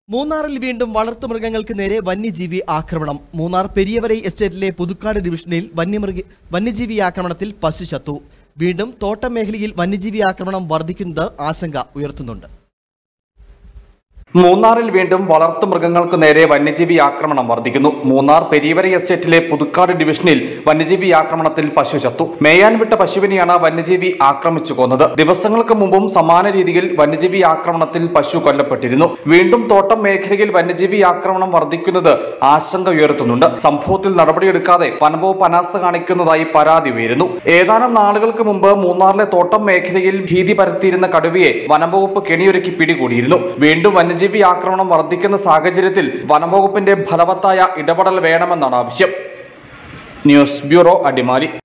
മൂന്നാറിൽ വീണ്ടും വളർത്തുമൃഗങ്ങൾക്ക് നേരെ വന്യജീവി ആക്രമണം മൂന്നാർ പെരിയവരൈ എസ്റ്റേറ്റിലെ പുതുക്കാട് ഡിവിഷനിൽ വന്യമൃഗ വന്യജീവി ആക്രമണത്തിൽ പശു ചത്തു വീണ്ടും തോട്ടം മേഖലയിൽ വന്യജീവി ആക്രമണം വർദ്ധിക്കുന്നത് ആശങ്ക ഉയർത്തുന്നുണ്ട് മൂന്നാറിൽ വീണ്ടും വളർത്തു മൃഗങ്ങൾക്ക് നേരെ വന്യജീവി ആക്രമണം വർദ്ധിക്കുന്നു മൂന്നാർ പെരീവര എസ്റ്റേറ്റിലെ പുതുക്കാട് ഡിവിഷനിൽ വന്യജീവി ആക്രമണത്തിൽ പശു ചത്തു മേയാൻ വിട്ട പശുവിനെയാണ് വന്യജീവി ആക്രമിച്ചു കൊന്നത് ദിവസങ്ങൾക്ക് മുമ്പും സമാന രീതിയിൽ വന്യജീവി ആക്രമണത്തിൽ പശു കൊല്ലപ്പെട്ടിരുന്നു വീണ്ടും തോട്ടം മേഖലയിൽ വന്യജീവി ആക്രമണം വർദ്ധിക്കുന്നത് ആശങ്ക ഉയർത്തുന്നുണ്ട് സംഭവത്തിൽ നടപടിയെടുക്കാതെ വനംവകുപ്പ് അനാസ്ഥ കാണിക്കുന്നതായി പരാതി ഉയരുന്നു ഏതാനും നാളുകൾക്ക് മുമ്പ് മൂന്നാറിലെ തോട്ടം മേഖലയിൽ ഭീതി പരത്തിയിരുന്ന കടുവയെ വനംവകുപ്പ് കെണിയൊരുക്കി പിടികൂടിയിരുന്നു വീണ്ടും വന്യജീവി ആക്രമണം വർദ്ധിക്കുന്ന സാഹചര്യത്തിൽ വനംവകുപ്പിന്റെ ഫലവത്തായ ഇടപെടൽ വേണമെന്നാണ് ആവശ്യം ന്യൂസ് ബ്യൂറോ അടിമാലി